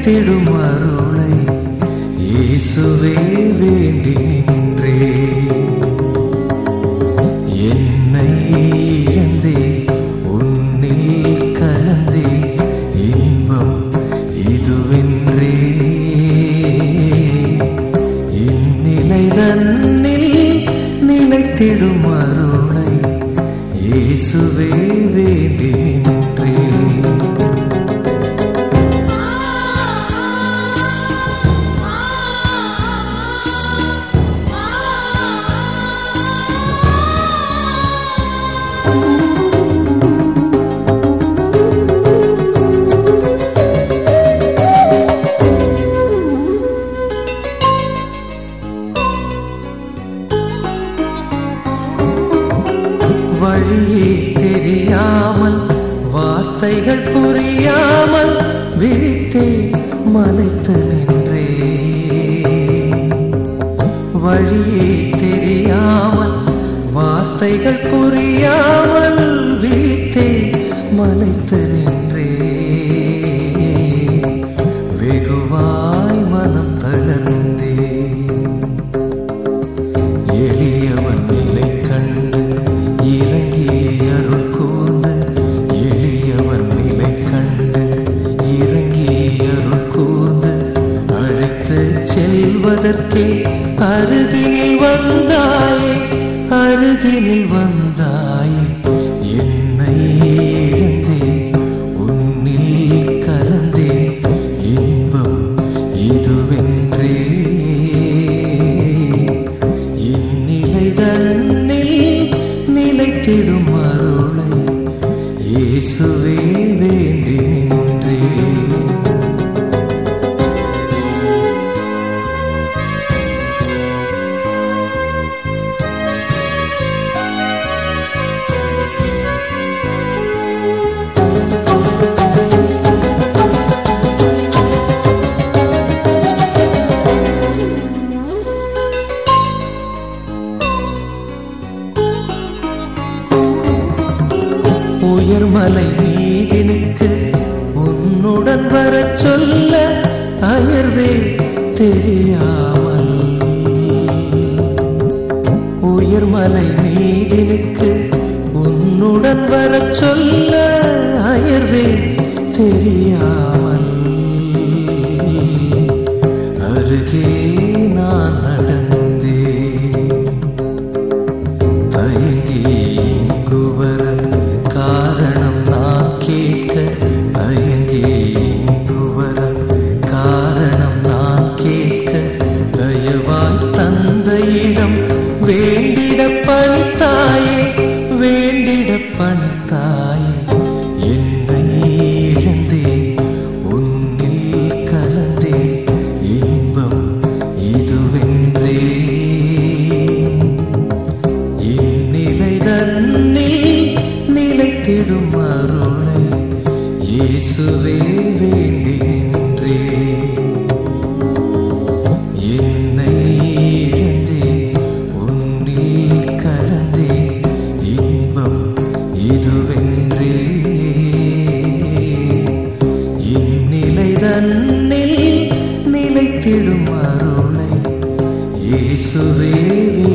நிலைத்திடும் அருளை இயேசுவே வேண்டி நின்றே என்னை இழந்தே உன்னில் கலந்தே இன்பம் இதுவென்றே இந்நிலை தன்னில் நிலைத்திடும் அருளை இயேசுவே வேண்டி நின்றே வழியே தெரியாமல் வார்த்தைகள் புரியாமல் விழித்தே மலைத்து நின்றே வழியே தெரியாமல் வார்த்தைகள் புரியாமல் விழித்தே மலைத்து நின்றே வெகுவாய் மனம் தளர்ந்தே எளியவன் நிலை கண்டு இறங்கி அருள் கூர்ந்து எளியவன் நிலை கண்டு இறங்கி அருள் கூர்ந்து அழைத்து செல்வதற்கே அருகினில் வந்தாயே அருகினில் வந்தாயே என்னை இழந்தே உன்னில் கலந்தே இன்பம் இதுவென்றே இந்நிலை தன்னில் நிலைத்திடும் அருளை இயேசுவே வேண்டி நின்றே உயர்மலை மீதினுக்கு உன்னுடன் வரச் சொல்ல அயர்வே தெரியாமல் உயர்மலை மீதினுக்கு உன்னுடன் வரச் சொல்ல அயர்வே தெரியாமல் அருகே நான் நடந்தேன் தயங்கி இங்கு வர காரணம் நான் கேட்க தயங்கி இங்கு வர காரணம் நான் கேட்க தயவாய் தந்தையிடம் வேண்டிட பணித்தாயே வேண்டிட பணித்தாயே என்னை இழந்தே உன்னில் கலந்தே இன்பம் இதுவென்றே இந்நிலை தன்னில் நிலைத்திடும் அருளை இயேசுவே வேண்டி நின்றே என்னை இழந்தே உன்னில் கலந்தே இன்பம் இதுவென்றே இந்நிலை தன்னில் நிலைத்திடும் அருளை இயேசுவே